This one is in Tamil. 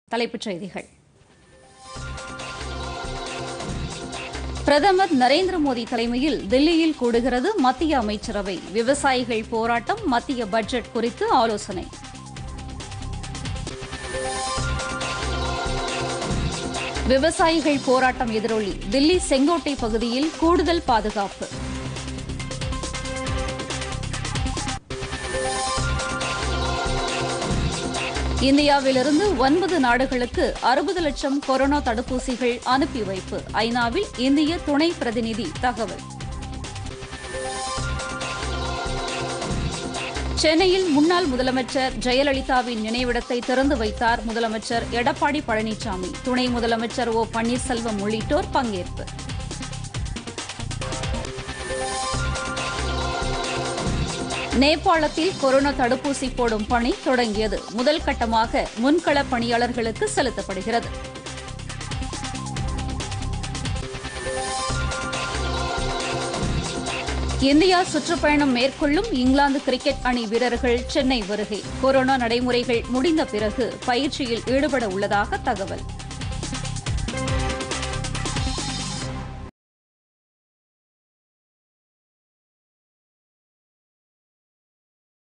தலைப்புச் செய்திகள் பிரதமர் நரேந்திர மோடி தலைமையில் தில்லியில் கூடுகிறது மத்திய அமைச்சரவை விவசாயிகள் போராட்டம் மத்திய பட்ஜெட் குறித்து ஆலோசனை விவசாயிகள் போராட்டம் எதிரொலி தில்லி செங்கோட்டை பகுதியில் கூடுதல் பாதுகாப்பு இந்தியாவிலிருந்து ஒன்பது நாடுகளுக்கு அறுபது லட்சம் கொரோனா தடுப்பூசிகள் அனுப்பி வைப்பு ஐநாவில் இந்திய துணை பிரதிநிதி தகவல் சென்னையில் முன்னாள் முதலமைச்சர் ஜெயலலிதாவின் நினைவிடத்தை திறந்து வைத்தார் முதலமைச்சர் எடப்பாடி பழனிசாமி துணை முதலமைச்சர் ஓ பன்னீர்செல்வம் உள்ளிட்டோர் பங்கேற்பு நேபாளத்தில் கொரோனா தடுப்பூசி போடும் பணி தொடங்கியது முதல் கட்டமாக முன்கள பணியாளர்களுக்கு செலுத்தப்படுகிறது இந்தியா சுற்றுப்பயணம் மேற்கொள்ளும் இங்கிலாந்து கிரிக்கெட் அணி வீரர்கள் சென்னை வருகை கொரோனா நடைமுறைகள் முடிந்த பிறகு பயிற்சியில் ஈடுபட உள்ளதாக தகவல்